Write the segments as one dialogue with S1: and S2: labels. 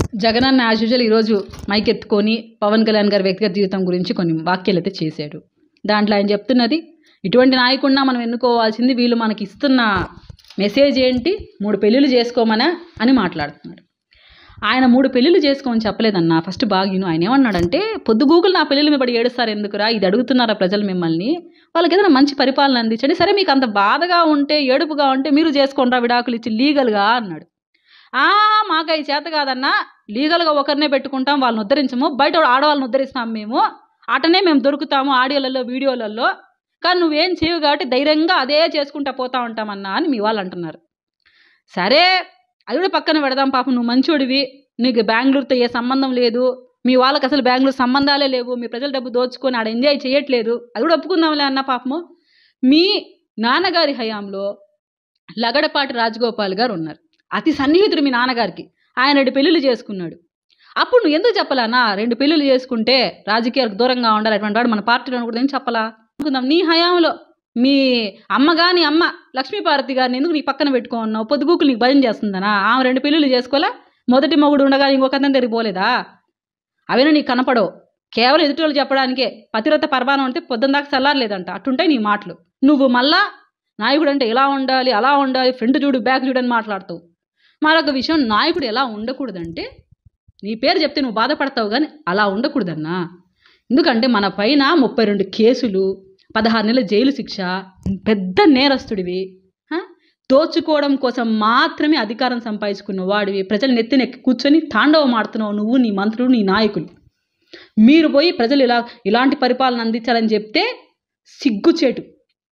S1: Jagananna as usual ఈరోజు mike ఎత్తుకొని పవన్ కళ్యాణ్ గారి వ్యక్తిగత జీవితం గురించి కొన్ని వ్యాఖ్యలు అయితే చేశాడు దాంట్లో ఆయన చెప్తున్నది ఇటువంటి నాయకుడినా మనం ఎన్నుకోవాల్సింది వీళ్ళు మనకి ఇస్తున్న మెసేజ్ ఏంటి మూడు పెళ్ళిళ్ళు చేసుకోమనా అని మాట్లాడుతున్నాడు ఆయన మూడు పెళ్ళిళ్ళు చేసుకోమని చెప్పలేదన్న ఫస్ట్ బాగిను ఆయన ఏమన్నాడంటే పొద్దుగూకులు నా పెళ్ళిళ్ళ మీద పడి ఏడుస్తారు ఎందుకురా ఇది అడుగుతున్నారా ప్రజలు మిమ్మల్ని వాళ్ళకి ఏదైనా మంచి పరిపాలన అందించండి సరే మీకు అంత బాధగా ఉంటే ఏడుపుగా ఉంటే మీరు చేసుకోండిరా విడాకులు ఇచ్చి లీగల్గా అన్నాడు ఆ మాకు అవి చేత కాదన్నా లీగల్గా ఒకరినే పెట్టుకుంటాం వాళ్ళని ఉద్ధరించము బయట ఆడవాళ్ళని ఉద్ధరిస్తాం మేము అటనే మేము దొరుకుతాము ఆడియోలలో వీడియోలలో కానీ నువ్వేం చేయవు కాబట్టి ధైర్యంగా అదే చేసుకుంటా పోతా ఉంటామన్నా అని మీ వాళ్ళు అంటున్నారు సరే అది కూడా పక్కన పెడదాం పాపం నువ్వు మంచోడివి నీకు బెంగళూరుతో ఏ సంబంధం లేదు మీ వాళ్ళకి అసలు బెంగళూరు సంబంధాలే లేవు మీ ప్రజల డబ్బు దోచుకొని ఆడ ఎంజాయ్ చేయట్లేదు అది కూడా ఒప్పుకుందాంలే అన్న పాపము మీ నాన్నగారి హయాంలో లగడపాటి రాజగోపాల్ గారు ఉన్నారు అతి సన్నిహితుడు మీ నాన్నగారికి ఆయన రెండు పెళ్ళిళ్ళు చేసుకున్నాడు అప్పుడు నువ్వు ఎందుకు చెప్పలానా రెండు పెళ్ళిళ్ళు చేసుకుంటే రాజకీయాలకు దూరంగా ఉండాలి అటువంటి వాడు మన పార్టీలో కూడా ఏం చెప్పలా అనుకుందాం నీ హయాంలో మీ అమ్మగా నీ అమ్మ లక్ష్మీపార్వతి గారిని ఎందుకు నీ పక్కన పెట్టుకున్నావు పొద్దుగూకులు నీకు భయం చేస్తుందనా ఆమె రెండు పెళ్ళిళ్ళు చేసుకోలే మొదటి మొగుడు ఉండగా ఇంకొక అతని దగ్గరికి పోలేదా అవేనా నీకు కనపడవు కేవలం ఎదుటి వాళ్ళు చెప్పడానికే పతివ్రత పరమానం అంటే పొద్దున దాకా చల్లారలేదంట అట్టుంటాయి నీ మాటలు నువ్వు మళ్ళా నాయకుడు అంటే ఎలా ఉండాలి అలా ఉండాలి ఫ్రంట్ చూడు బ్యాక్ చూడు అని మాట్లాడతావు మరొక విషయం నాయకుడు ఎలా ఉండకూడదంటే నీ పేరు చెప్తే నువ్వు బాధపడతావు కానీ అలా ఉండకూడదన్నా ఎందుకంటే మన పైన ముప్పై రెండు కేసులు పదహారు నెలల జైలు శిక్ష పెద్ద నేరస్తుడివి హ? దోచుకోవడం కోసం మాత్రమే అధికారం సంపాదించుకున్న వాడివి ప్రజలు నెత్తినెక్కి కూర్చొని తాండవం ఆడుతున్నావు నువ్వు నీ మంత్రులు నీ నాయకులు మీరు పోయి ప్రజలు ఇలా ఇలాంటి పరిపాలన అందించాలని చెప్తే సిగ్గుచేటు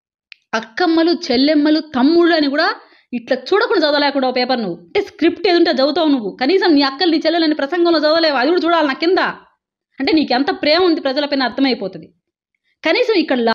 S1: అక్కమ్మలు చెల్లెమ్మలు తమ్ముళ్ళు అని కూడా ఇట్లా చూడకుండా చదవలేకుండా పేపర్ నువ్వు అంటే స్క్రిప్ట్ ఏదుంటే చదువుతావు నువ్వు కనీసం నీ అక్కలు నీ చెల్లెలని ప్రసంగంలో చదవలేవు అది కూడా చూడాలి నా కింద అంటే నీకు ఎంత ప్రేమ ఉంది ప్రజలపైన అర్థమైపోతుంది కనీసం ఇక్కడ